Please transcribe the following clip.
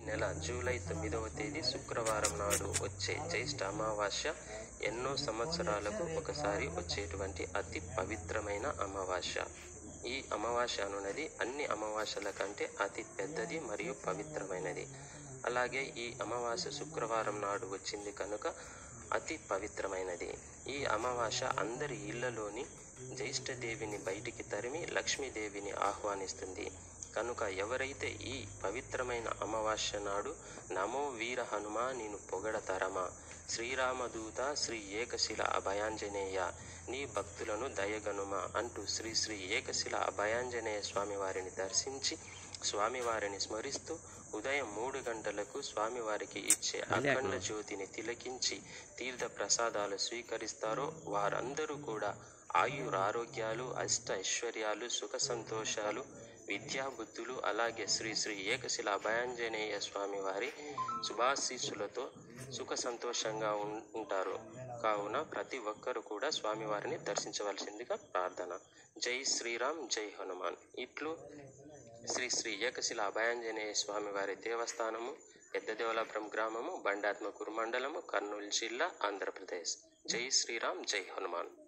నెల జూలై తొమ్మిదవ తేదీ శుక్రవారం నాడు వచ్చే జ్యేష్ఠ అమావాస్య ఎన్నో సంవత్సరాలకు ఒకసారి వచ్చేటువంటి అతి పవిత్రమైన అమావాస్య ఈ అమావాస్య అనున్నది అన్ని అమావాస్యల కంటే అతి పెద్దది మరియు పవిత్రమైనది అలాగే ఈ అమావాస్య శుక్రవారం నాడు వచ్చింది కనుక అతి పవిత్రమైనది ఈ అమావాస్య అందరి ఇళ్లలోని జ్యేష్ఠదేవిని బయటికి తరిమి లక్ష్మీదేవిని ఆహ్వానిస్తుంది కనుక ఎవరైతే ఈ పవిత్రమైన అమావాస్య నాడు నమో వీర హనుమా నేను పొగడతరమా శ్రీరామదూత శ్రీ ఏకశిల అభయాంజనేయ నీ భక్తులను దయగనుమా అంటూ శ్రీ శ్రీ ఏకశిల అభయాంజనేయ స్వామివారిని దర్శించి స్వామివారిని స్మరిస్తూ ఉదయం మూడు గంటలకు స్వామివారికి ఇచ్చే అఖండ జ్యోతిని తిలకించి తీర్థ ప్రసాదాలు స్వీకరిస్తారో వారందరూ కూడా ఆయురారోగ్యాలు అష్ట ఐశ్వర్యాలు సుఖ సంతోషాలు విద్యాబుద్ధులు అలాగే శ్రీ శ్రీ ఏకశిల అభయాంజనేయ స్వామి వారి శుభాశీస్సులతో సుఖ సంతోషంగా ఉం- ఉంటారు కావున ప్రతి ఒక్కరు కూడా స్వామివారిని దర్శించవలసిందిగా ప్రార్థన జై శ్రీరామ్ జై హనుమాన్ ఇట్లు శ్రీ శ్రీ ఏకశిల అభయాంజనేయ స్వామి వారి దేవస్థానము పెద్దదేవలాపురం గ్రామము బండాత్మకూరు మండలము కర్నూలు జిల్లా ఆంధ్రప్రదేశ్ జై శ్రీరామ్ జై హనుమాన్